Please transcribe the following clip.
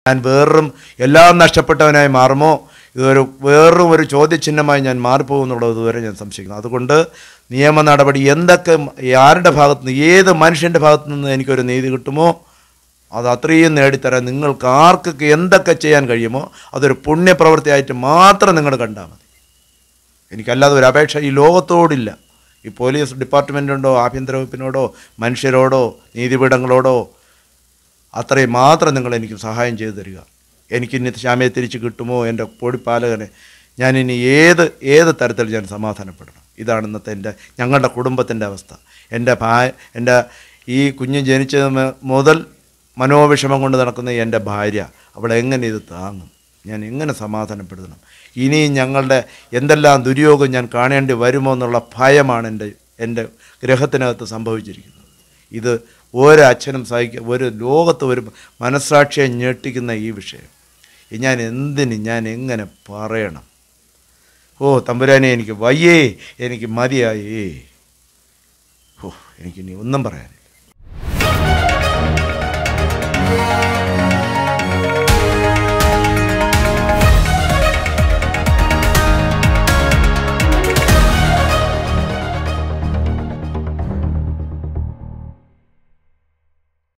ഞാൻ വേറും എല്ലാം നഷ്ടപ്പെട്ടവനായി മാറുമോ ഇതൊരു വേറും ഒരു ചോദ്യചിഹ്നമായി ഞാൻ മാറിപ്പോകുന്നുള്ളത് ഇതുവരെ ഞാൻ സംശയിക്കുന്നു അതുകൊണ്ട് നിയമ നടപടി എന്തൊക്കെ ആരുടെ ഭാഗത്തു നിന്ന് ഏത് മനുഷ്യൻ്റെ ഭാഗത്തു നിന്ന് എനിക്കൊരു നീതി കിട്ടുമോ അത് അത്രയും നേടിത്തരാൻ നിങ്ങൾക്ക് ആർക്കൊക്കെ എന്തൊക്കെ ചെയ്യാൻ കഴിയുമോ അതൊരു പുണ്യപ്രവൃത്തിയായിട്ട് മാത്രം നിങ്ങൾ കണ്ടാൽ മതി എനിക്കല്ലാതെ ഒരു അപേക്ഷ ഈ ലോകത്തോടില്ല ഈ പോലീസ് ഡിപ്പാർട്ട്മെൻറ്റുണ്ടോ ആഭ്യന്തര വകുപ്പിനോടോ മനുഷ്യരോടോ നീതിപീഠങ്ങളോടോ അത്രയും മാത്രം നിങ്ങൾ എനിക്ക് സഹായം ചെയ്തു തരിക എനിക്കിനി ശ്യാമയെ തിരിച്ച് കിട്ടുമോ എൻ്റെ പൊടിപ്പാലകനെ ഞാനിനി ഏത് ഏത് തരത്തിൽ ഞാൻ സമാധാനപ്പെടണം ഇതാണ് ഇന്നത്തെ എൻ്റെ ഞങ്ങളുടെ കുടുംബത്തിൻ്റെ അവസ്ഥ എൻ്റെ ഭാ എൻ്റെ ഈ കുഞ്ഞ് ജനിച്ചത് മു- മുതൽ മനോവിഷമം കൊണ്ട് നടക്കുന്ന എൻ്റെ ഭാര്യ അവൾ എങ്ങനെ ഇത് താങ്ങും ഞാൻ എങ്ങനെ സമാധാനപ്പെടുത്തണം ഇനിയും ഞങ്ങളുടെ എന്തെല്ലാം ദുര്യോഗം ഞാൻ കാണേണ്ടി വരുമോ എന്നുള്ള ഭയമാണ് എൻ്റെ എൻ്റെ ഗ്രഹത്തിനകത്ത് സംഭവിച്ചിരിക്കുന്നത് ഇത് ഒരു അച്ഛനും സഹിക്കുക ഒരു ലോകത്ത് ഒരു മനസ്സാക്ഷിയെ ഞെട്ടിക്കുന്ന ഈ വിഷയം ഇത് ഞാൻ എന്തിന് ഞാൻ എങ്ങനെ പറയണം ഓ തമ്പുരാനെ എനിക്ക് വയ്യേ എനിക്ക് മതിയായേ ഓ എനിക്കിനി ഒന്നും പറയാനില്ല